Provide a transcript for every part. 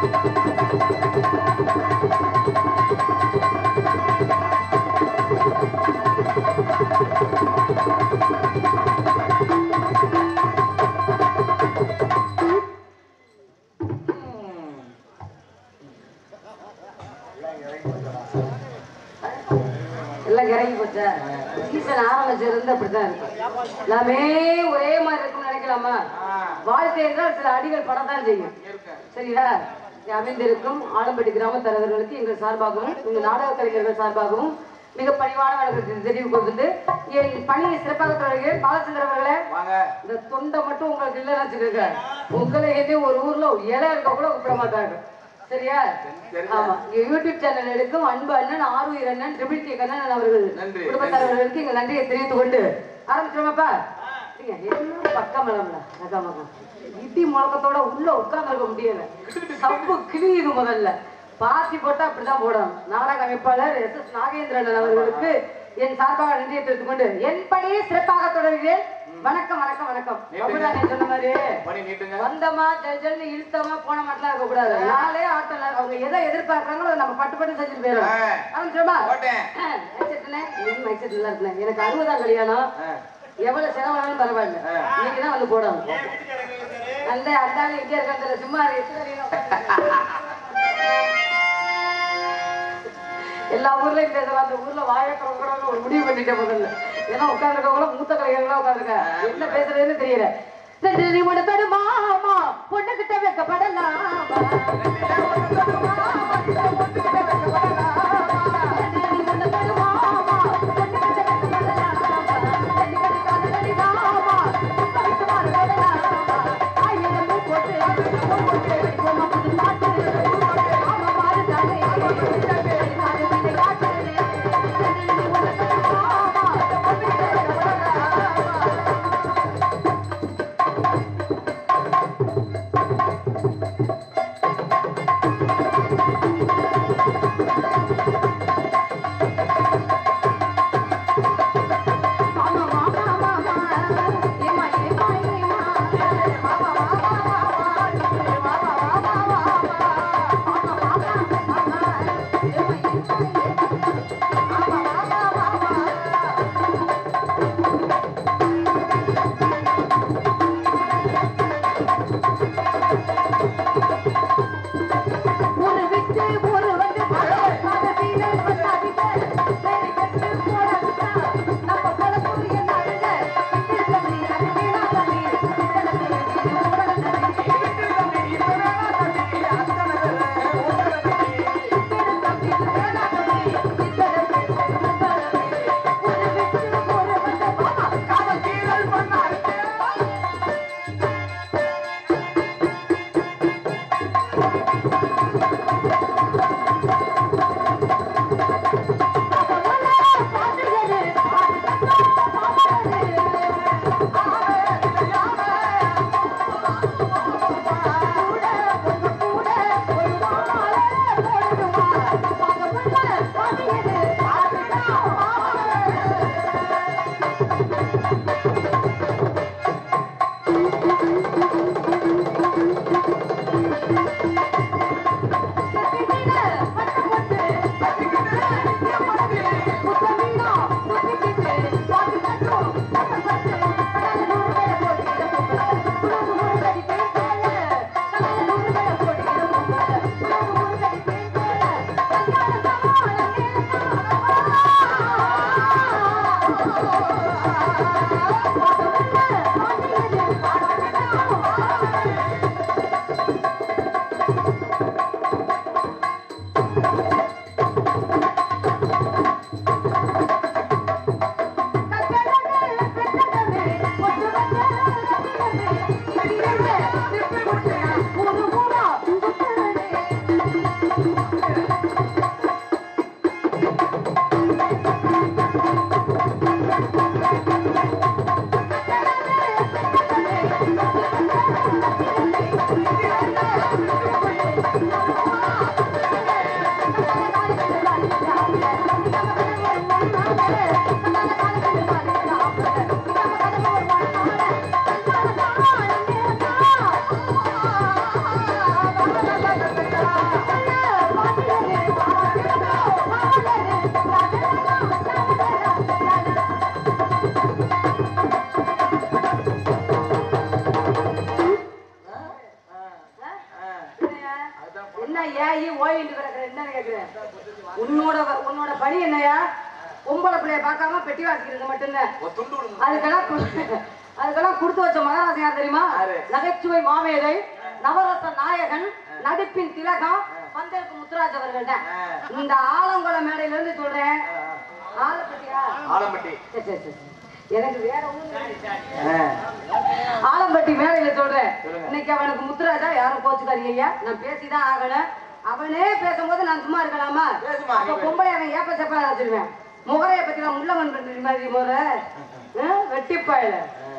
எல்லாம் இறங்கி போச்சா சீசன் ஆரம்பிச்சிருந்து அப்படித்தான் இருக்கும் எல்லாமே ஒரே மாதிரி இருக்கும்னு நினைக்கலாமா வாழ்க்கை என்றால் சில அடிகள் படத்தான் செய்யும் சரியா இங்கே அமைந்திருக்கும் ஆலம்பட்டி கிராம தலைவர்களுக்கு எங்கள் சார்பாகவும் எங்கள் நாடக கலைஞர்கள் சார்பாகவும் மிக பணிவான வணக்கத்தை தெரிவு கொண்டு என் பணியை சிறப்பாக தொடர்கிறேன் பாலச்சந்திர அவர்களே வாங்க இந்த தொண்டை மட்டும் உங்களுக்கு இல்லைன்னு வச்சுக்கோங்க உங்களை எதே ஒரு ஊர்ல இலை இருக்க கூட கூப்பிட மாட்டாங்க சரியா தெரியும். ஆமா இங்க யூடியூப் சேனல் எடுக்கும் அன்பு அண்ணன் ஆர்வீர் அண்ணன் ட்ரிபிள் கே கண்ணன் அவர்கள் நன்றி, குடும்பத்தாரர்களுக்கு எங்க நன்றியை தெரிவித்துக் கொண்டு ஆரம்பிச்சிருமாப்பா என்ன பக்கம் இளம்ல அதான் மகன் இடி முழக்கத்தோட உள்ள உட்கார்ந்து இருக்க முடியல சப்பு கிளியுது முதல்ல பாத்தி போட்டா அப்படிதான் போடணும் நாடக அமைப்பாளர் எஸ் எஸ் நாகேந்திரன் அவர்களுக்கு என் சார்பாக நன்றியை தெரிவித்துக் கொண்டு என் பணியை சிறப்பாக தொடர்கிறேன் வணக்கம் வணக்கம் வணக்கம் அப்படிதான் நீ சொன்ன மாதிரி பணி நீட்டுங்க வந்தமா ஜல் ஜல்னு இழுத்தமா போன மாட்டலாம் இருக்க கூடாது நாளே ஆட்டம் அவங்க எதை எதிர்பார்க்கறாங்களோ அதை நம்ம பட்டு பட்டு செஞ்சுட்டு போயிடும் ஆ. ஆரம்பிச்சோமா போட்டேன் மைக் செட் நல்லா இருக்குண்ணே எனக்கு அறுபதாம் கல்யாணம் ஆ. எவ்வளவு செலவானாலும் பரவாயில்ல இன்னைக்கு தான் வந்து போடணும் அந்த அந்த ஆளு இங்கே இருக்காங்க சும்மா இரு, எத்தனை அடியில உட்கார்ந்திருக்காங்க. எல்லா ஊர்லயும் பேசலாம் அந்த ஊர்ல வாயக்கிறவங்க ஒரு முடிவு பண்ணிட்ட முதல்ல ஏன்னா உட்காந்துருக்கவங்கள மூத்த கலைஞர்களா உட்காந்துருக்க என்ன பேசுறதுன்னு தெரியல ரெண்டு நீ முடத்தடு மாமா பொண்ணு கிட்ட வைக்கப்படலாமா என்ன ஏயி ஓயிட்டு கிடக்குற என்னன்னு கேக்குறேன் உன்னோட உன்னோட பணி என்னையா பொம்பளை பிள்ளைய பார்க்காம பெட்டி வாசிக்கிறது மட்டும்தான் ஒரு துண்டு விடுங்க. அதுக்கெல்லாம் கு- அதுக்கெல்லாம் கொடுத்து வச்ச மகாராஜா யார் தெரியுமா யாரு? நகைச்சுவை மாமேதை நவரச நாயகன் நடிப்பின் திலகம் வந்திருக்கு முத்துராஜ் அவர்கள் தான் ஆ. இந்த ஆலங்குள மேடையில இருந்து சொல்றேன் ஆலப்பட்டியா ஆலம்பட்டி சரி, சரி, சரி. எனக்கு வேற ஒண்ணும் ஆ. ஆலம்பட்டி மேடையில சொல்றேன் சொல்லுங்க. இன்னைக்கு அவனுக்கு முத்துராஜா யாரும் கோச்சுக்காதீங்க ஐயா நான் பேசிதான் ஆகணும் அவனே பேசும்போது நான் சும்மா இருக்கலாமா பேசுமா, அப்ப நீ பொம்பளை அவன் ஏப்ப செப்பா வச்சிருவேன் முகரைய பத்தி நான் முள்ளவன் பண்ற மாதிரி முறை வெட்டிப்பாயில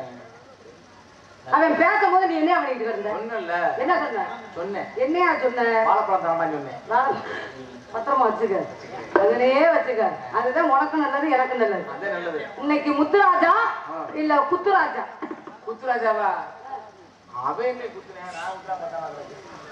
அவன் பேசும்போது நீ என்ன பண்ணிட்டு இருந்த ஒண்ணும் இல்ல என்ன சொன்ன சொன்னேன் என்னையா சொன்ன வாழைப்பழம் தர மாதிரி சொன்னேன் நான் பத்திரமா வச்சுக்க அதுலயே வச்சுக்க அதுதான் உனக்கும் நல்லது எனக்கும் நல்லது அதே நல்லது இன்னைக்கு முத்துராஜா இல்ல குத்துராஜா குத்துராஜாவா அவன் எங்க குத்துனேன் நான் குத்துறா பத்தாம்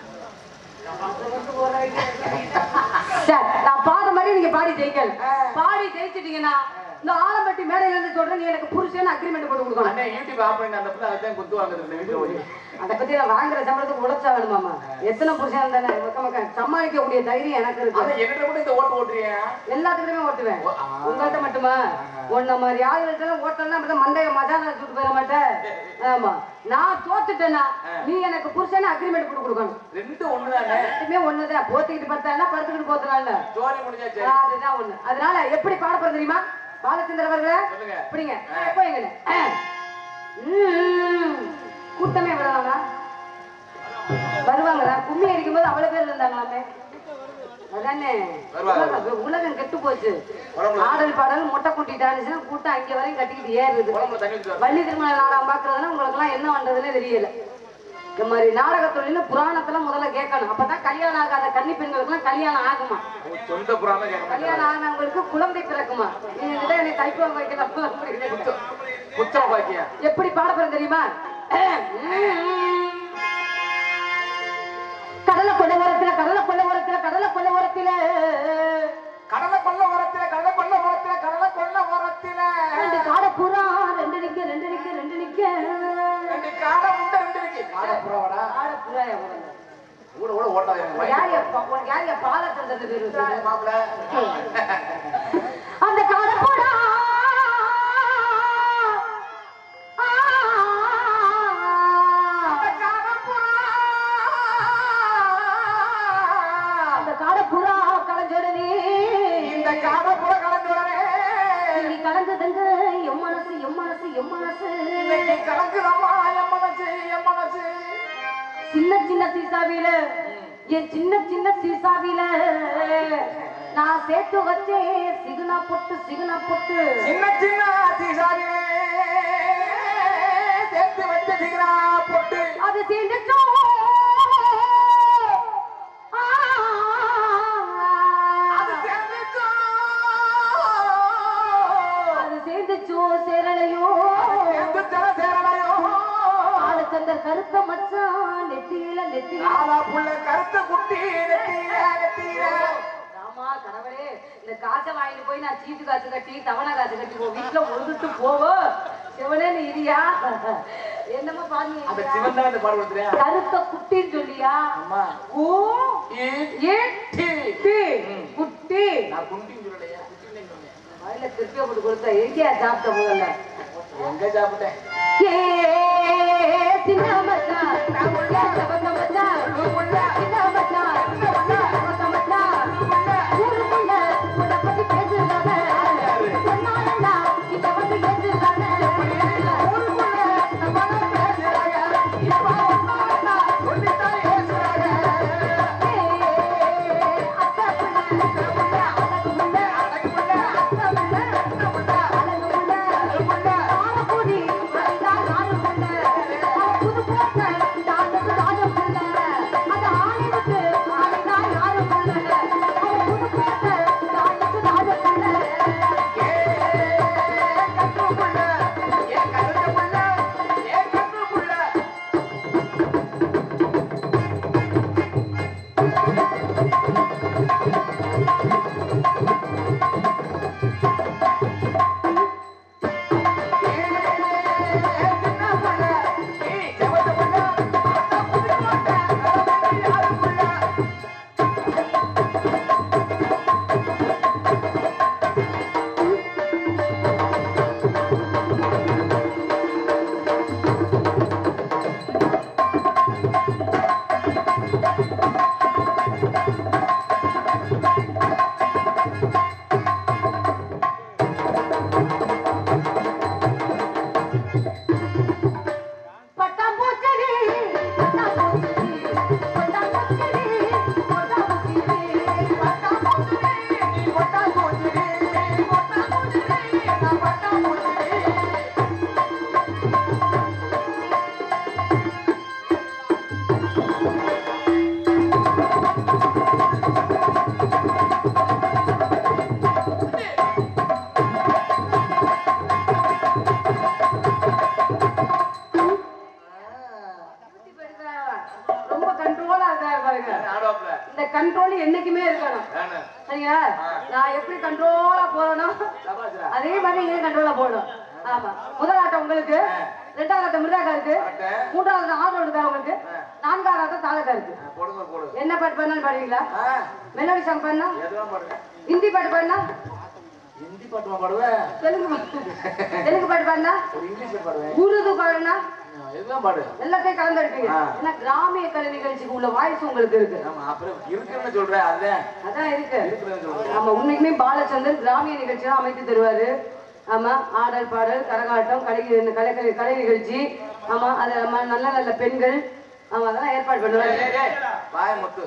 சரி, நான் பாடுற மாதிரி நீங்க பாடி ஜெயிக்கல பாடி ஜெயிச்சிட்டீங்கன்னா இந்த ஆலம்பட்டி மேடையில இருந்து சொல்றேன் நீ எனக்கு புருஷன் அக்ரிமெண்ட் போட்டு கொடுக்கணும் அண்ணே யூடியூப் ஆஃப் பண்ணி அந்த பிள்ளை அதுதான் குத்து வாங்குறது இந்த வீட்டுல ஓடி அதை பத்தி நான் வாங்குற சம்பளத்துக்கு உழைச்சா வேணுமாமா எத்தனை புருஷன் இருந்தானே மொக்க மக்க சமாளிக்கக்கூடிய தைரியம் எனக்கு இருக்கு அதான் என்னிட்ட கூட இந்த ஓட்டு ஓட்டுறியா எல்லாத்துக்குமே ஓட்டுவேன் ஓ, ஆ. உங்கள்கிட்ட மட்டுமா உன்ன மாதிரி ஆளுகிட்ட ஓட்டலாம் அப்படி மண்டைய மஜான சுட்டு போயிட மாட்டேன் ஆமா நான் தோத்துட்டேன்னா நீ எனக்கு புருஷன் அக்ரிமெண்ட் போட்டு கொடுக்கணும் ரெண்டு ஒண்ணுதானே ரெண்டுமே ஒண்ணுதான் போத்திக்கிட்டு பத்தானா படுத்துக்கிட்டு போத்தனால ஜோலி முடிஞ்சாச்சு அதுதான் ஒண்ணு அதனால எப்படி பாட போறது தெரியுமா பாலச்சந்திர அவர்களே சொல்லுங்க. இப்படிங்க போய்ங்க கூட்டமே விடலாமா வருவாங்களா கும்மி அடிக்கும்போது அவ்வளவு பேர் இருந்தாங்களாமே அதானே வருவாங்க. உலகம் உலகம் கெட்டு போச்சு உடம்புல- ஆடல் பாடல் முட்டை குட்டி டான்ஸ்னா கூட்டம் அங்க வரையும் கட்டிக்கிட்டு ஏறுது உடம்புல தண்ணி ஊத்தி வள்ளி திருமண நாடகம் பாக்குறதுன்னா உங்களுக்கு எல்லாம் என்ன பண்றதுன்னே தெரியல இந்த மாதிரி நாடக தொழில் புராணத்துல முதல்ல கேட்கணும் அப்பதான் கல்யாணம் ஆகாத கன்னி பெண்களுக்கு எல்லாம் கல்யாணம் ஆகுமா உங்க சொந்த புறாம கேட்க மாட்டேன் கல்யாணம் ஆனவங்களுக்கு குழந்தை பிறக்குமா நீங்க கிட்ட என்னை தைப்பம் வைக்கலாம் குத்தம் பாக்கியா எப்படி பாட போறேன் தெரியுமா கடலை கொள்ள ஓரத்துல கடலை கொள்ள ஓரத்துல கடலை கொள்ள ஓரத்துல கடலை கொல்ல ஓரத்துல கடலை கொல்ல ஓரத்துல கடலை கொல்ல ஓரத்துல ரெண்டு காடை புறா ரெண்டு நிக்க ரெண்டு நிக்க ரெண்டு நிக்க ரெண்டு காடை உண்டை ரெண்டு இருக்கு காடை புறாவடா காடை புறா எவ்வளவு கூட கூட ஓட்டாத எனக்கு யார் எப்பா உனக்கு யார் எப்பா பாலச்சந்திரன் பேர் வச்சிருக்கா? மாப்பிள அந்த காடப்போடா அந்த காடப்புறா கலைஞரனே இந்த காடை புற கலந்துடனே நீ கலந்ததுங்க எம் மனசு எம் மனசு எம் மனசு இன்னைக்கு கலங்குதம்மா என் மனசு என் மனசு சின்ன சின்ன சீசாவில என் சின்ன சின்ன சீசாவில நான் சேர்த்து வச்சேன் சிகுனா பொட்டு சிகுனா பொட்டு சின்ன சின்ன தீசாரிலே சேர்த்து வச்ச சிகரா போட்டு அது சேர்ந்துச்சோ ஆ. அது சேர்ந்துச்சோ அது சேர்ந்துச்சோ சேரலையோ சேர்ந்துச்சோ சேரலையோ ஆளுக்கந்தர் கருத்த மச்சான் நெத்தியில நெத்தியில நாலா புள்ள கருத்த குட்டி நெத்தியில நெத்தியில ஆமா கணவரே இந்த காசை வாங்கிட்டு போய் நான் சீட்டு காசு கட்டி தவணை காசு கட்டி போ வீட்டுல உழுதுட்டு போவோம் சிவனே நீ இரியா என்னமோ அந்த பாருங்க சிவன் தான் இந்த பாடு கொடுத்துறேன் கருத்த குட்டின்னு சொல்லியா அம்மா ஓ ஈ, ஏ டி. டி குட்டி நான் குண்டின்னு சொல்லலையா குட்டின்னு சொன்னேன் வாயில திருப்பிய போட்டு கொடுத்தா எங்கேயா சாப்பிட்ட முதல்ல எங்க சாப்பிட்டேன் ஏ சின்ன மச்சான் நான் உள்ள சபந்த மச்சான் சின்ன மச்சான் சபந்த மச்சான் ஊருக்குள்ள உன்னை பத்தி பேசுறாங்க சொன்னாலா இங்க வந்து பேசுறாங்க ஊருக்குள்ள நம்ம பேசுறாங்க இப்ப சொன்னாலா சொல்லித்தான் ஏசுறாங்க. ஏ அத்தை புள்ள அழகு புள்ள அழகு புள்ள அத்தை புள்ள அத்தை புள்ள அழகு புள்ள காலக்குடி மறைந்தா நாலு புள்ள புது போட்ட தாண்டது ராஜ பாருங்க ஆடுவாப்ல இந்த கண்ட்ரோல் என்னைக்குமே இருக்கணும் வேணும் சரிங்களா நான் எப்படி கண்ட்ரோலா போறேனோ சபாஸ்ரா அதே மாதிரி நீங்க கண்ட்ரோலா போடணும் ஆமா முதல் ஆட்டம் உங்களுக்கு ரெண்டாவது ஆட்டம் மிருதாக்கா இருக்கு கரெக்ட் மூன்றாவது ஆட்டம் ஆட்டம் இருக்கா உங்களுக்கு நான்காவது ஆட்டம் தாளக்கா இருக்கு போடுங்க போடு என்ன பாட்டு பண்ணாலும் பாடுவீங்களா ஆ, மெலோடி சாங் பண்ணா எதுவும் பாடுங்க ஹிந்தி பாட்டு பாடினா ஹிந்தி பாட்டுமா பாடுவேன் தெலுங்கு பாட்டு தெலுங்கு பாட்டு பாடினா ஒரு இங்கிலீஷ்ல பாடுவேன் உருது பாடினா ஆ, எதுவும் பாடு எல்லாத்தையும் கலந்துருப்பீங்க ஆ. ஏன்னா கிராமிய கலை நிகழ்ச்சிக்கு உள்ள வாய்ஸ் உங்களுக்கு இருக்கு ஆமா அப்புறம் இருக்குன்னு சொல்றேன் அதுதான் அதான் இருக்கு இருக்குன்னு சொல்றேன் ஆமா உண்மைக்குமே பாலச்சந்தர் கிராமிய நிகழ்ச்சியெல்லாம் அமைத்து தருவாரு ஆமா ஆடல் பாடல் கரகாட்டம் கலை கலை கலை- கலை நிகழ்ச்சி ஆமா அது நம்ம நல்ல நல்ல பெண்கள் ஆமா அதெல்லாம் ஏற்பாடு பண்ணுவாரு டேய், டேய், வாய முத்து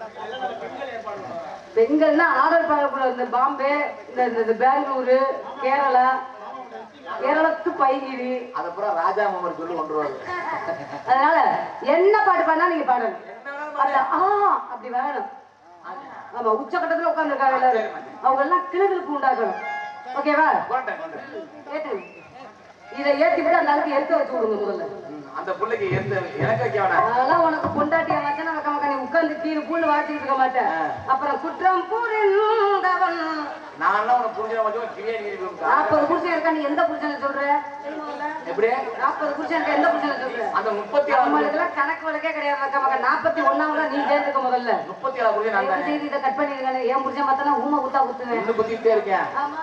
பெண்கள்னா ஆடல் பாடல் இந்த பாம்பே இந்த இந்த- இந்த பெங்களூரு கேரளா கேரளத்து பைகிரி அதுக்கப்புறம் ராஜா மாமர் சொல்லி கொண்டு வருவாரு அதனால என்ன பாட்டு பாடினா நீங்க பாடணும் என்ன வேணாலும் அதுல ஆ அப்படி வரணும் ஆமா உச்சக்கட்டத்துல உட்கார்ந்துருக்காங்க எல்லாரும் அவங்க எல்லாம் கிளுகிளுப்பு உண்டாக்கணும் ஓகேவா கொண்டேன் கொண்டேன் ஏத்து இதை ஏத்தி விட்டு அந்த ஆளுக்கு எடுத்து வச்சு விடுங்க முதல்ல ம், அந்த புள்ளைக்கு எந்த எனக்கு வைக்க வேணாம் அதெல்லாம் உனக்கு பொண்டாட்டிய வச்சனா வைக்க மாட்டேன் நீ உட்கார்ந்து கீழே பூண்டு வாச்சிட்டு இருக்க மாட்டேன் ஆ. அப்புறம் குற்றம் புரிந்தவன் நான் எல்லாம் உனக்கு புரிஞ்ச மட்டும் கிரியாணி இருக்கும் நாற்பது புருஷன் இருக்கா நீ எந்த புருஷனை சொல்ற எப்படி நாற்பது புருஷன் இருக்கா எந்த புருஷனை சொல்ற அந்த முப்பத்தி ஏழு நம்மளுக்கெல்லாம் கணக்கு வழக்கே கிடையாது வைக்க மாட்டேன் நாற்பத்தி ஒன்னாவது நீ சேர்ந்துக்க முதல்ல முப்பத்தி ஏழு புரிஞ்சு நான் தயவு தானே செய்து இதை கட் பண்ணிருக்கானே ஏன் புருஷன் பார்த்தா ஊமை குத்தா குத்துவேன் இன்னும் குத்திட்டே இருக்கேன் ஆமா.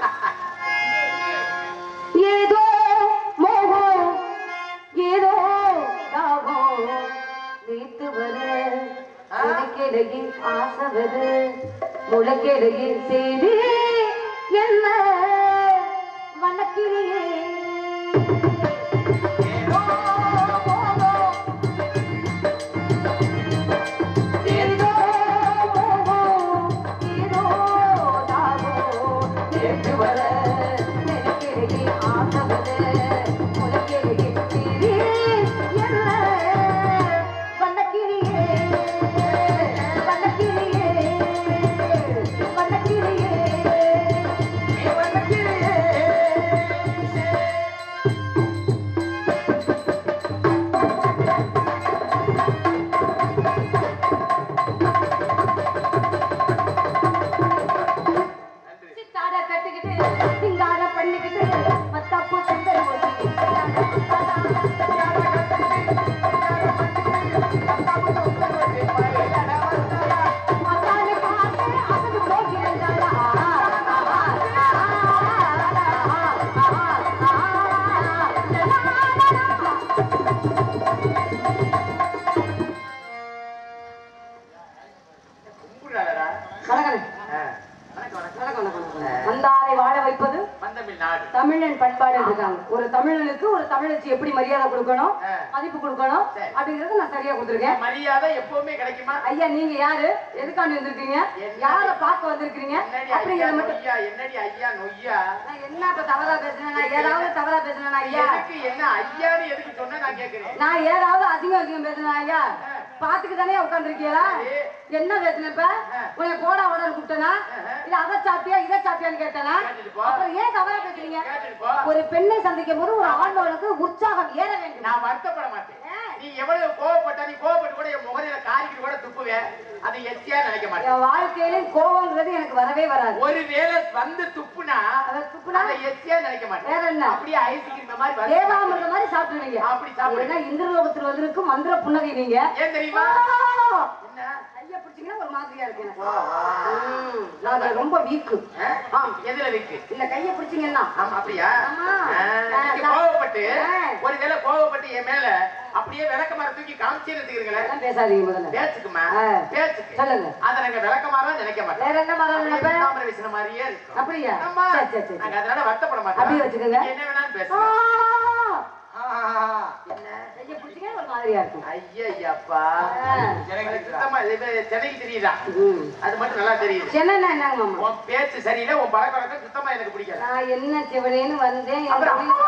ஏதோ மோகம் ஏதோ தாகம் வீட்டு வர முளைக்கிடையே ஆசை வர முளைக்கிடையே செய்தி என்ன வண்ணக்கிரியே ஏதோ மோகம் ஏதோ மோகம் ஏதோ தாகம் நேற்று வர நினைக்கிறே ஆசை வர உனக்கிறே திரி என்ன வண்ணக்கிரியே வண்ணக்கிரியே வண்ணக்கிரியே வண்ணக்கிரியே சித்தாட கட்டிக்கிட்டு சிங்கார பண்ணிக்கிட்டு மத்தாப்பு சுந்தர கும்பிடாதடா. வணக்கம் ஆ, வணக்கம் வணக்கம் வணக்கம் வணக்கம் வணக்கம் வந்தாரை வாழ வைப்பது வந்தமிழ் நாடு தமிழன் பண்பாடு இருக்காங்க ஒரு தமிழனுக்கு ஒரு தமிழச்சி எப்படி மரியாதை கொடுக்கணும் ஆ. மதிப்பு கொடுக்கணும் சரி. அப்படிங்கறத நான் சரியா கொடுத்துருக்கேன் மரியாதை எப்பவுமே கிடைக்குமா ஐயா நீங்க யாரு எதுக்காண்டி வந்திருக்கீங்க என்ன? யார பார்க்க வந்திருக்கீங்க என்னடி ஐயா அப்படிங்கறத மட்டும் நொய்யா என்னடி ஐயா நொய்யா நான் என்ன இப்ப தவறா பேசுனேன் நான் ஏதாவது தவறா பேசுனேன் ஐயா எதுக்கு என்ன ஐயான்னு எதுக்கு சொன்ன நான் கேக்குறேன் நான் ஏதாவது அதிகம் அதிகம் பேசுனேன் ஐயா பாத்துக்கு தானே உட்காந்துருக்கீங்களா சரி. என்ன பேசுன இப்ப உன்னை போடா உடனே கூப்பிட்டனா இல்ல அதை சாப்பிட்டியா இதை சாப்பிட்டியான்னு கேட்டனா கேட்டுட்டு போ. அப்புறம் ஏன் தவறா பேசுறீங்க கேட்டுட்டு போ. ஒரு பெண்ணை சந்திக்கும் போது ஒரு ஆண்களுக்கு உற்சாகம் ஏற வேண்டும் நான் வருத்தப்பட மாட்டேன் ஏன்? நீ எவ்வளவு கோவப்பட்டா நீ கோவப்பட்டு கூட என் முகரையில காரிக்கிட்டு கூட துப்புவேன் அதை எச்சியா நினைக்க மாட்டேன் என் வாழ்க்கையில கோபங்கிறது எனக்கு வரவே வராது ஒரு வேளை வந்து துப்புனா அவர் துப்புனா அதை எச்சியா நினைக்க மாட்டேன் வேற என்ன அப்படியே ஐஸ்கிரீம் மாதிரி வந்து தேவாமிர்த மாதிரி சாப்பிட்டுருவீங்க அப்படி சாப்பிடு. ஏன்னா இந்திரலோகத்தில் வந்திருக்கு மந்திர புன்னகை நீங்க ஏன் தெரியுமா ஆ! என்ன கைய பிடிச்சீங்கன்னா ஒரு மாதிரியா இருக்கு எனக்கு வா, வா. ம், நான் அதுல ரொம்ப வீக்கு ஆ? எதுல இருக்கு இல்ல கைய பிடிச்சீங்கன்னா ஆமா அப்படியா ஆமா. ஆ, நீங்க கோவப்பட்டு ஆ. ஒரு வேளை கோவப்பட்டு என் மேல அப்படியே விளக்கமாற தூக்கி காமிச்சே நிறுத்துக்கிறீங்களே அதெல்லாம் பேசாதீங்க முதல்ல பேச்சுக்குமா ஆ. பேச்சுக்கு சொல்லுங்க அதை நாங்க விளக்கமாறா நினைக்க மாட்டோம் வேற என்ன மரம் அப்படியே நினைப்ப? விட்டாமரை வீசின மாதிரியே இருக்கும் அப்படியா ஆமா. சரி சரி சரி நாங்க அதனால வருத்தப்பட அப்படியே மாட்டோம் வச்சுக்கோங்க. நீங்க என்ன வேணாலும் ஆ! பேசலாம் ஆ, என்ன கைய பிடிச்சீங்கன்னா ஒரு மாதிரியா இருக்கும் ஐயையப்பா ஆ. எனக்கு சுத்தமா இது சென்னைக்கு தெரியுதா ம். அது மட்டும் நல்லா தெரியுது சென்னைன்னா என்னங்க மாமா உன் பேச்சு சரியில்லை உன் பழக்க வழக்கம் சுத்தமா எனக்கு பிடிக்கல நான் என்ன சிவனேன்னு வந்தேன் என் அப்புறம் தொழில் பார்த்துட்டு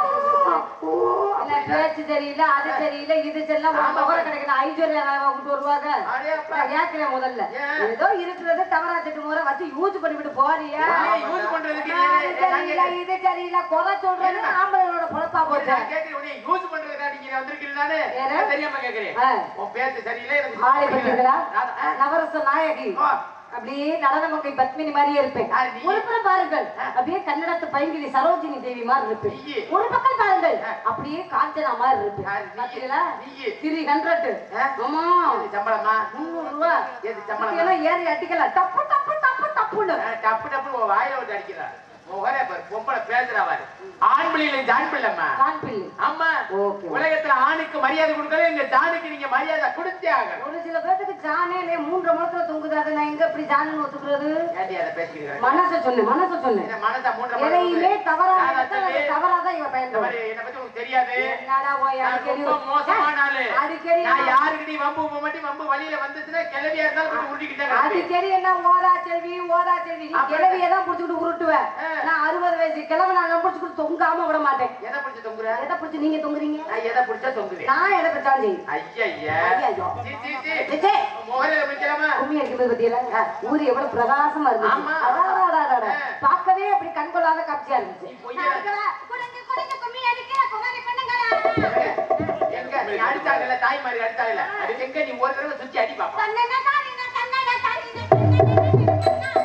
ஓ என்ன பேச்சு சரியில்லை அது சரியில்லை இது சரியில்லை ஒரு ஆமா. முகர கிடைக்கல ஐஸ்வர்யா கொண்டு வருவாங்க அடே அப்பா. நான் கேட்கிறேன் முதல்ல ஏன்? ஏதோ இருக்கிறது தவறா திட்டு முறை வச்சு யூஸ் பண்ணிவிட்டு போறியா உடனே use பண்றதுக்கு அது இது- சரியில்லை இது சரியில்லை குறை சொல்றது ஆம்பளைகளோட பொழப்பா போச்சு நான் கேட்கிறேன், உன்னை use பண்றதுக்கா நீங்க வந்திருக்கீங்க நானு? ஏறு. நான் தெரியாம கேட்கிறேன். ஆ. உன் பேச்சு சரியில்லை, எனக்கு ஆளை பார்த்தீங்களா நான்- ஆ. நவரச நாயகி ஆ. அப்படியே நடனமங்கை பத்மினி மாதிரியே இருப்பேன் யார் நீ? ஒரு புறம் பாருங்கள் அப்படியே கன்னடத்து பைங்கிரி சரோஜினி தேவி மாதிரி இருப்பேன் நீ. ஒரு பக்கம் பாருங்கள் அப்படியே காஞ்சனா மாதிரி இருப்பேன் யார் நீ? பாத்தீங்களா நீ. த்ரீ ஹண்ட்ரட் ஆ? ஆமா எது சம்பளமா? முந்நூறு ரூபா எது சம்பளமா? இதெல்லாம் ஏறி அடிக்கல டப்பு டப்பு டப்பு டப்புன்னு ஆ, டப்பு டப்பு உன் வாயில விட்டு அடிக்கிறா. முகரே பாரு, பொம்பளை பேசுறா பாரு. ஆண் பிள்ளையில இந்த ஆண் பிள்ளைம்மா. கான் பிள்ளை ஆமா ஓகே. உலகத்துல ஆணுக்கு மரியாதை கொடுக்கல எங்க ஜானுக்கு நீங்க மரியாதை கொடுத்தே ஆகணும் ஒரு சில பேர்த்துக்கு ஜானே இல்லையே மூன்றரை முழத்துல தொங்குது அதை நான் எங்க இப்படி ஜானுன்னு ஒத்துக்கிறது ஏன்டி அதை பேசிக்கிறேன் மனச சொன்னேன் மனச சொன்னேன் என்ன மனசா மூன்றரை எதையுமே மணி தவறா நான் எடுத்தா அது சொல்லி, தவறாதான் இவன் இந்த பயன்படும் மாதிரி என்னை பத்தி உனக்கு தெரியாது என்னடா போய் நான் அடிக்கடி ரொம்ப மோசமான ஆளு. அடிக்கடி நான் யாருக்கு நீ வம்பு போக மாட்டேன் வம்பு வழியில வந்துச்சுன்னா கிளவியா இருந்தாலும் கொஞ்சம் உருட்டிக்கிட்டே கிடப்பேன். அடிக்கடி என்ன ஓதா செல்வி ஓதா செல்வி நீ அப்ப- கிழவியை தான் புடிச்சுக்கிட்டு உருட்டுவேன் ஆ. நான் அறுபது வயசு கிழவை நான் புடிச்சுக்கிட்டு தொங்காம விட மாட்டேன் எதை பிடிச்சு தொங்குற எதை புடிச்சு நீங்க தொங்குறீங்க நான் எதை பிடிச்சா தொங்குவேன் நான் எதை பிடிச்சாலும் செய்யும் ஐயா ஐயையோ. சீ, சீ, சீ. விஜே, முகரையில முடிக்கலாமா கும்மி அடிக்கும்போது பத்தியில ஊர் எவ்வளவு பிரகாசமா இருந்துச்சு ஆமா. அடாடாடாடா. ஆ. பார்க்கவே அப்படி கண்கொள்ளாத காட்சியா இருந்துச்சு நீ பொய்யா குடிங்க குடிங்க கும்மி அடிக்கிற குமாரி பெண்ணுங்களா எங்க நீ அடிச்சாங்கல்ல தாய் மாதிரி அடிச்சாங்கல்ல அது எங்க நீ ஒரு தடவை சுத்தி அடி பாப்பா தன்னன தாரின தன்னன தாரின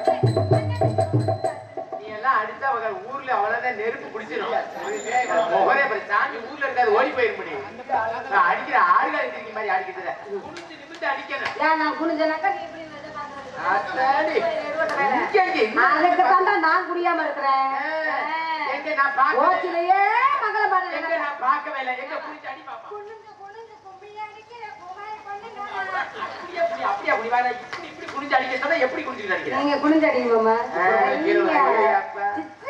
நீ எல்லாம் அடிச்சா அவங்க ஊர்ல அவ்வளவுதான் நெருப்பு பிடிச்சிடும் முகரே பாரு சாமி ஊர்ல இருக்காது ஓடி போயிட முடியும் நான் அடிக்கிற ஆடுகால் இருக்கிற மாதிரி அடிக்கிறது குனிஞ்சு நிமிந்து அடிக்கணும் ஏன் நான் குனிஞ்சனாக்கா நீ இப்படி வந்து பார்க்கறது. அத்தாடி. இங்க இங்க அதுக்கு இங்க. தாண்டா நான் குடியாம இருக்கிறேன் ஆ, எங்க நான் பார்க்கவே ஓச்சிலேயே மங்களம் எங்க பாடுறேன் நான் பார்க்கவே இல்லை எங்க புடிச்சு அடி பாப்பா குனிஞ்சு குனிஞ்சு கும்மி அடிக்கிற குமாரி பெண்ணுங்களா அப்படியே அப்படி அப்படியே அப்படி வாடா இப்படி இப்படி குனிஞ்சு அடிக்க சொன்னா எப்படி குனிஞ்சு அடிக்கிற நீங்க குனிஞ்சு அடிங்கம்மா ஆ, கீழே விழுந்து அப்பா.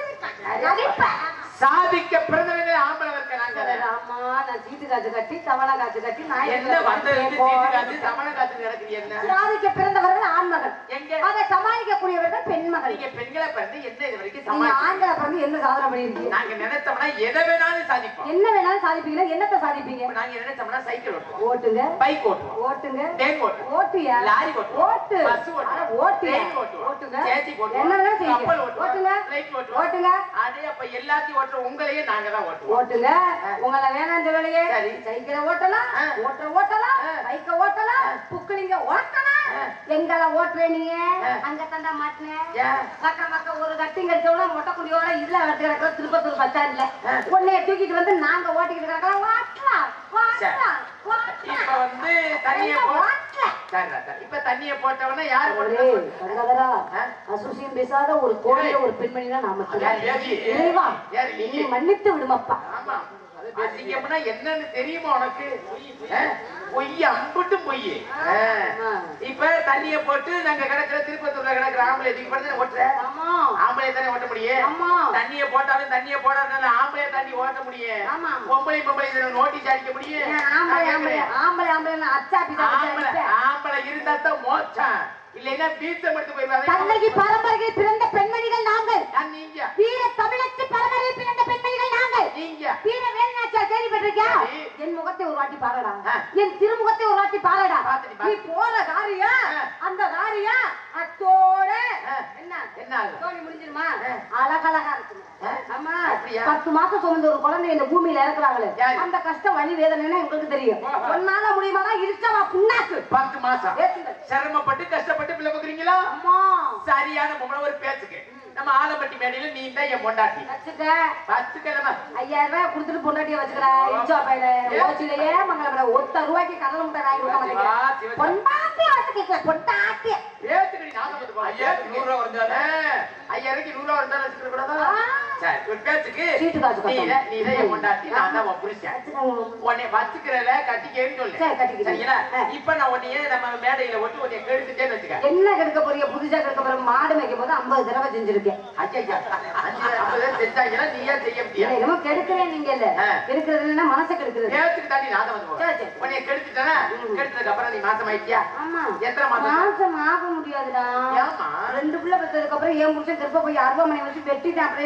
நடிப்பா சாதிக்க பிறந்தவனே ஆம்பளை இருக்க நாங்க ஆமா நான் சீட்டு காசு கட்டி தவணை காசு கட்டி நான் என்ன வந்தது சீட்டு காத்து சமண காத்து கிடக்குது என்ன சாதிக்க பிறந்தவர்கள் ஆண்மகன் எங்க அதை சமாளிக்கக்கூடியவர்கள் பெண்மகள் நீங்க பெண்களை பிறந்து என்ன இது வரைக்கும் நீங்க சமாளிச்சு ஆண்களை பிறந்து என்ன சாதனை பண்ணிருக்கீங்க நாங்க நினைச்சோம்னா எதை வேணாலும் சாதிப்போம் என்ன வேணாலும் சாதிப்பீங்க என்னத்தை சாதிப்பீங்க இப்ப நாங்க நினைச்சோம்னா சைக்கிள் ஓட்டுவோம் ஓட்டுங்க பைக் ஓட்டுவோம் ஓட்டுங்க தேன் ஓட்டுவோம் ஓட்டுயா லாரி ஓட்டுவோம் ஓட்டு பஸ் ஓட்டுவோம் அட, ஓட்டுயா ட்ரெயின் ஓட்டுவோம் ஓட்டுங்க சேச்சி ஓட்டுவோம் என்ன வேணாலும் செய்யுங்க கப்பல் ஓட்டுவோம் ஓட்டுங்க ஃபிளைட் ஓட்டுவோம் ஓட்டுங்க அதே அப்ப எல்லாத்தையும் ஓட்டுற உங்களையே நாங்க தான் ஓட்டுவோம் ஓட்டுங்க உங்களை வேணாம் இந்த வேலையே சரி. சைக்கிளை ஓட்டலாம் ஆ. ஓட்டுற ஓட்டலாம் ஆ. பைக்க ஓட்டலாம் புக்கிலிங்க ஓட்டலாம் ஆ. எங்களை ஓட்டுற நீங்க ஆ. அங்க தண்டா மாட்டினேன் ஏன்? பக்கம் பக்கம் ஒரு கட்டிங் கடிச்சவன மொட்டைக்குடியோட இதுல வந்து கிடக்கிற திருப்பத்தூர் பஸ் ஸ்டாண்ட்ல ஆ. உன்னைய தூக்கிட்டு வந்து நாங்க ஓட்டிக்கிட்டு கிடக்கலாம் ஓட்டலாம் ஓட்டலாம் இப்ப ஓட்டலாம் வந்து தண்ணிய என்ன போ ஓட்டலாம் சரிடா, சரி. இப்ப தண்ணிய போட்டவன யாரு ஒரே போட்டா? கனகதரா ஆ? அசுசியம் பேசாத ஒரு கோயில ஒரு பெண்மணினா நாம யார் பேசி? இறைவா யார் நீ? நீ மன்னித்து விடுமப்பா ஆமா அசிங்கம்னா என்னன்னு தெரியுமா உனக்கு ஆ? பொய் அம்புட்டு பொய் ஆ. ஆ. இப்ப தண்ணிய போட்டு நாங்க கிடக்குற திருப்பத்தூர்ல கிடக்குற ஆம்பளை தூக்கி போட்டு ஓட்டுற ஆமா ஆம்பளை தானே ஓட்ட முடியும் ஆமா தண்ணிய போட்டாலும் தண்ணிய போடாதனால ஆம்பளை தண்ணி ஓட்ட முடியும் ஆமா. பொம்பளை பொம்பளை இதுல நோட்டீஸ் அடிக்க முடியும் ஏன் ஆம்பளை நான் ஆம்பளை கேக்குறேன். ஆம்பளை ஆம்பளை அச்சாப்பி ஆம்பளை ஆம்பளை இருந்தா தான் மோச்சம் இல்லைன்னா பீச்சம் எடுத்து போயிருவாங்க தந்தைக்கு பரம்பரையில் பிறந்த பெண்மணிகள் நாங்கள் நான் நீங்க வீர தமிழச்சி பரம்பரையில் பிறந்த பெண்மணிகள் நாங்கள் நீங்க வீர வேலுநாச்சியார் கேள்விப்பட்டிருக்கியா சரி. என் முகத்தை ஒரு வாட்டி பாருடா ஆ. என் திருமுகத்தை ஒரு வாட்டி பாருடா பாத்துட்டு நீ பாத்து. போற காரியா ஆ. அந்த காரியா அத்தோட ஆ. என்ன என்ன ஆகும் தோணி முடிஞ்சிருமா ஆ. அழகழகா இருக்குமா ஆ? ஆமா அப்படியா? பத்து மாசம் சுமந்த ஒரு குழந்தை இந்த பூமியில இறக்குறாங்களே யாரு? அந்த கஷ்டம் வலி வேதனைன்னு எங்களுக்கு தெரியும் ஆஹா. ஒன்னால முடியுமாடா இருச்சவா புண்ணாக்கு பத்து மாசம் ஏத்துங்க. சிரமப்பட்டு கஷ்டப்பட்டு பிள்ளை பாக்குறீங்களா அம்மா சரியான பொம்பளை ஒரு பேச்சுக்கு நம்ம ஆலப்பட்டி மேடையில நீ தான் என் பொண்டாட்டி வச்சுக்க பத்து கிழமை ஐயாயிரம் ரூபாய் கொடுத்துட்டு பொண்டாட்டிய வச்சுக்கிறா இன்ச்சா பையில ஓச்சிலேயே மங்களபுர ஒத்த ரூபாய்க்கு கடலை முட்டை வாங்கி கொடுக்க சிவா, மாட்டேங்க சிவா. பொண்டாட்டிய வச்சுக்க பொண்டாட்டிய பேத்துக்கடி நாங்க வந்து போ. ஐயாயிரத்துக்கு நூறு ரூபா வந்தாலே ஐயாயிரத்துக்கு நூறு ரூபா வந்தாலும் வச்சுக்க கூடாதா ஆ. சரி ஒரு பேச்சுக்கு சீட்டு காசு நீ கட்டணும். தான் நீ தான் என் பொண்டாட்டி நான் தான் உன் புருஷன் வச்சுக்கோங்க உன்னை வச்சுக்கிறல கட்டிக்கேன்னு சொல்லு சரி, கட்டிக்கிறேன். சரிங்களா ஆ. இப்ப நான் உன்னையே நம்ம மேடையில ஒட்டி உன்னைய கெடுத்துட்டேன்னு வச்சுக்க என்ன கெடுக்க போறீங்க புதுசா கெடுக்க போறீங்க மாடு மேய்க்கும் போது ஐம்பது தடவை செஞ்சிருக்கேன் ஐயா அஞ்சு ஐம்பது பேர் செஞ்சாங்கன்னா நீ ஏன் செய்ய இல்ல, முடியாது என்னமோ கெடுக்கிறேன் நீங்க இல்ல ஆ. கெடுக்கிறது இல்லைன்னா மனசை கெடுக்கிறது பேச்சுக்கு தாண்டி நான் தான் வந்து சரி, போவேன் சரி. உன்னைய கெடுத்துட்டேன்னா கெடுத்ததுக்கு அப்புறம் நீ மாசம் ஆயிட்டியா ஆமா எத்தனை மாசம் மாசம் ஆக முடியாதுடா ஏம்மா? ரெண்டு பிள்ளை பெற்றதுக்கு அப்புறம் என் புருஷன் திருப்ப போய் அருவாமனை வச்சு வெட்டிட்டேன் அப்புறம் எங்கிட்ட நான்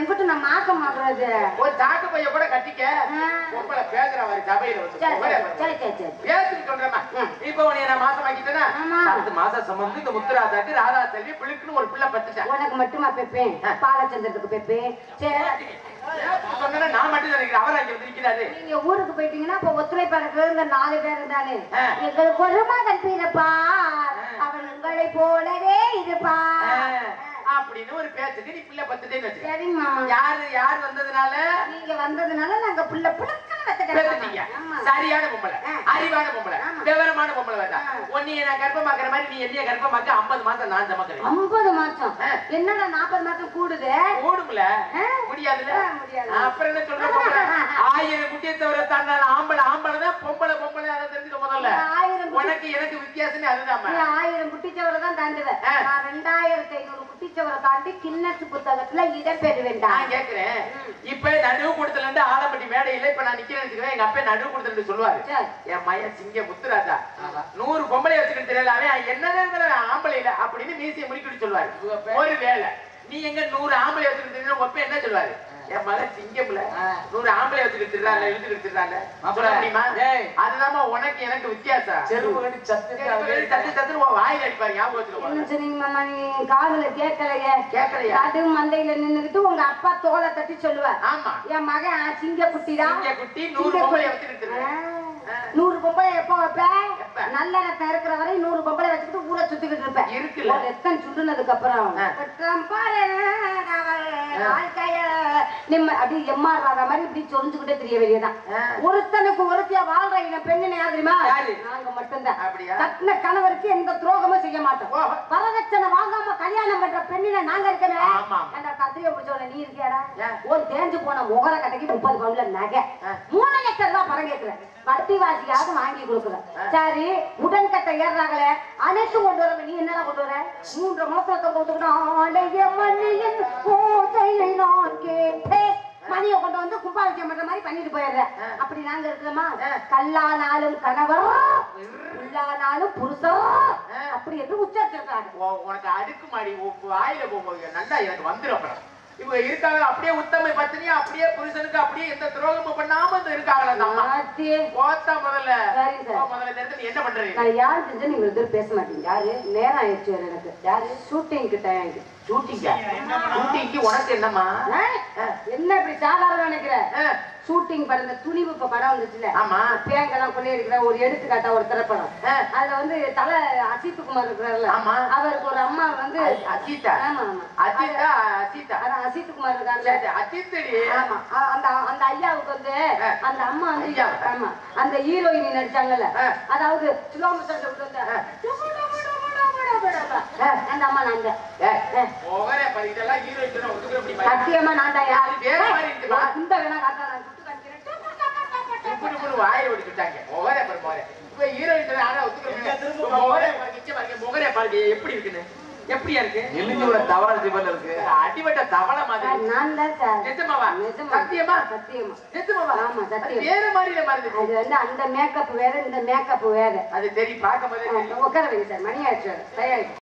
மாசம் ஆகுறது ஒரு சாக்கு பைய கூட கட்டிக்க ஆ. பொம்பளை பேசுற மாதிரி சபையில வந்து சரி முகரே சரி பாரு. சரி சரி சரி பேசுன்னு சொல்றேம்மா. ம். இப்ப உன்னைய நான் மாசம் ஆக்கிட்டேனா? ஆமா. பத்து மாசம் சுமந்து இந்த முத்துராசாக்கு ராதா செல்வி பிள்ளைக்குன்னு ஒரு பிள்ளை பத்துட்டேன். உனக்கு மட்டுமா பெப்பேன் பாலச்சந்திரத்துக்கு பெப்பேன் சரி ஏன் சொன்னேன்னா நான் மட்டும் தான் நினைக்கிறேன். அவர் அங்க வந்து நிக்கிறாரு. நீங்க ஊருக்கு போயிட்டீங்கன்னா அப்ப ஒத்துரை பறக்குற நாலு பேர் தானே ஆ. எங்களுக்கு ஒரு மகன் பிறப்பார் அவன் உங்களை போலவே ஆ, இருப்பார் அப்படின்னு ஒரு பேச்சுக்கு நீ பிள்ளை பத்துட்டேன்னு வச்சுக்க. சரிங்க மாமா யாரு யார் வந்ததுனால நீங்க வந்ததுனால நாங்க புள்ள புழுக்கன்னு பேசுட்டீங்க. வச்சுட்டோம் ஆமா சரியான பொம்பளை ஆ. அறிவான பொம்பளை ஆமா. விவரமான பொம்பளை வேண்டாம் ஆ. உன்னைய நான் கர்ப்பமாக்குற மாதிரி நீ என்னைய கர்ப்பமாக்க 50 மாசம் நான் சமக்கிறேன் ஐம்பது மாசம் ஆ. என்னடா நாற்பது மாசம் கூடுது ஓடும்ல ஆ. முடியாதுல்ல ஆ, முடியாது. அப்புறம் என்ன சொல்ற பொம்பளை ஆயிரம் குட்டியை தவிர தன்னால ஆம்பளை ஆம்பளை தான் பொம்பளை பொம்பளை அதை தெரிஞ்சுக்க முதல்ல ஆயிரம் குட்டி- உனக்கு எனக்கு வித்தியாசமே அதுதாம்மா நீ ஆயிரம் குட்டிச்சவரை தான் தாண்டுவேன் ஆ. நான் ரெண்டாயிரத்தி ஐநூறு குட்டிச்சவரை தாண்டி கின்னஸ் புத்தகத்துல இடம் பெறுவேன்டா நான் கேக்குறேன் இப்ப நடுவு கூடத்துல இருந்து ஆலப்பட்டி மேடையில இப்ப நான் நிக்கிறேன்னு வச்சுக்கிறேன் எங்க அப்பா நடுவு கூடத்துல இருந்து சொல்லுவாரு சரி. என் மயன் சிங்க முத்துராஜா நூறு பொம்பளை வச்சுக்கிட்டு தெரியல அவன் என்னதான் ஆம்பளை இல்ல அப்படின்னு மீசியை முடிக்கிட்டு சொல்லுவாரு ஒரு வேலை நீ எங்க நூறு ஆம்பளை வச்சுக்கிட்டு தெரியல ஒப்ப என்ன சொல்லுவாரு என் மகன் சிங்கம்ல நூறு ஆம்பளை வச்சுக்கிட்டு திரிறாங்க இழுத்துக்கிட்டு திரிறாங்க சொல்ல முடியுமா அதுதாம்மா உனக்கு எனக்கு வித்தியாசம் செருப்பு கட்டி சத்து தத்து தத்து உன் வாயில் அடிப்பாரு ஞாபகம் வச்சுக்கோ என்ன சொன்னீங்க மாமா நீ காதுல கேட்கலையே கேட்கலையா? நடு மந்தையில நின்னுகிட்டு உங்க அப்பா தோலை தட்டி சொல்லுவார் ஆமா என் மகன் சிங்க குட்டிடா சிங்க குட்டி நூறு பொம்பளை வச்சுக்கிட்டு திரிறாங்க. ஆ. நூறு பொம்பளை எப்போ வைப்ப எப்ப? நல்ல ரத்தம் இருக்கிற வரை நூறு பொம்பளை வச்சுக்கிட்டு ஊரை சுத்திக்கிட்டு இருப்பேன் இருக்குல்ல. ஒரு ரத்தம் சுண்டுனதுக்கு அப்புறம் ஆ. ரத்தம் பாரு, அவள் வாழ்க்கைய நிம்ம அப்படி எம்மாறாத மாதிரி இப்படி சொரிஞ்சுக்கிட்டே தெரிய வேண்டியதான் ஆ. ஒருத்தனுக்கு ஒருத்தியா வாழ்ற இடம் பெண்ணு யார் தெரியுமா யாரு? நாங்க மட்டும்தான் அப்படியா? கட்டின கணவருக்கு எந்த துரோகமும் செய்ய மாட்டோம் ஓஹோ. வரதட்சணை வாங்காம கல்யாணம் பண்ற பெண்ணில நாங்க இருக்கவே ஆமா. ஏன்டா கத்திரிய பிடிச்சவன நீ இருக்கியாடா ஏன்? ஒரு தேஞ்சு போன முகர கட்டைக்கு முப்பது பவுன்ல நகை ஆ. மூணு லட்சம் ரூபாய் பணம் கேட்கிறேன் வட்டி வாசிக்காவது வாங்கி கொடுக்குறேன் சரி உடன்கட்டை ஏறுறாங்களே அனைத்தும் கொண்டு வர நீ என்னடா கொண்டு வர மூன்று மாசத்தை கொடுத்துக்கணும் மண்ணியின் ஓசையை நான் கேட்டேன் மணியை கொண்டு வந்து கும்பாபிஷேகம் பண்ற மாதிரி பண்ணிட்டு போயிடுறேன் அப்படி நாங்க இருக்கிறோமா கல்லானாலும் கணவர் உள்ளானாலும் புருஷர் அப்படி என்று உச்சரிச்சிருக்காங்க உ- உனக்கு அடுக்குமாடி உ- வாயில போகும்போது நல்லா எனக்கு வந்துரும் அப்புறம் இவங்க இருக்காங்க அப்படியே உத்தமை பத்தினியா அப்படியே புருஷனுக்கு அப்படியே எந்த துரோகமும் பண்ணாம இந்த இருக்காங்களா அந்த அம்மா ஆத்தி. போத்தா முதல்ல சரி சார். போ முதல்ல இந்த இடத்துல நீ என்ன பண்றீங்க நான் யார் செஞ்சு நீங்க இதில் பேச மாட்டீங்க யாரு நேரம் ஆயிடுச்சு வேற எனக்கு யாரு ஷூட்டிங்க்கு டைம் ஷூட்டிங்க ஷூட்டிங்க்கு உனக்கு என்னம்மா என்ன இப்படி சாதாரண நினைக்கிற ஆ, ஷூட்டிங் படம் இந்த துணிவு இப்ப படம் வந்துச்சுல ஆமா பேங்கெல்லாம் கொள்ளையடிக்கிற ஒரு எடுத்துக்காட்டா ஒரு திரைப்படம் ஆ. அதுல வந்து தலை அசித் குமார் இருக்கிறாருல ஆமா. அவருக்கு ஒரு அம்மா வந்து அ- அஜித்தா ஆமா ஆமா அஜித்தா அஜித்தா அதான் அசித் குமார் இருக்காருல்ல சரி, அஜித்தடி ஆமா அ- அந்த அந்த ஐயாவுக்கு வந்து ஆ. அந்த அம்மா வந்து ஐயா. ஆமா அந்த ஹீரோயினி நடிச்சாங்கல்ல ஆ. அதாவது ஸ்லோ மோஷன் வந்து ஆ. ஆ, அந்த அம்மா நான் தான் ஏய், முகரே பாரு, இதெல்லாம் ஹீரோயின் சொன்னா ஒத்துக்கிற முடியுமா? சத்தியமா நான் தான் அது வேற மாதிரி இருக்குமா? இந்த வேணா காட்டா நான் சுட்டு காமிக்கிறேன் இப்படி இப்படி வாயை ஒடிச்சுட்டாங்க. முகரே பாரு, முகரே. இப்ப ஹீரோயின் சொன்னா ஆனா ஒத்துக்கிற முடியாது. இப்ப முகரே பாரு, நிச்சய பாருங்க, முகரே பாருங்க, எப்படி இருக்குன்னு. எப்படியா இருக்கு எலிஞ்சோட தவறான போல இருக்கு அடிபட்ட தவளை மாதிரி நான் தான் சார் நிஜமாவா நிஜமா. சத்தியமா சத்தியமா நிஜமாவா ஆமா, சத்தியம். அது வேற மாதிரி மறந்துச்சு அது வந்து அந்த மேக்கப் வேற இந்த மேக்கப் வேற அது தெரியும் பார்க்கும் போதே தெரியும் உட்கார வைங்க சார் மணி ஆயிடுச்சு வேற. தயாரிச்சு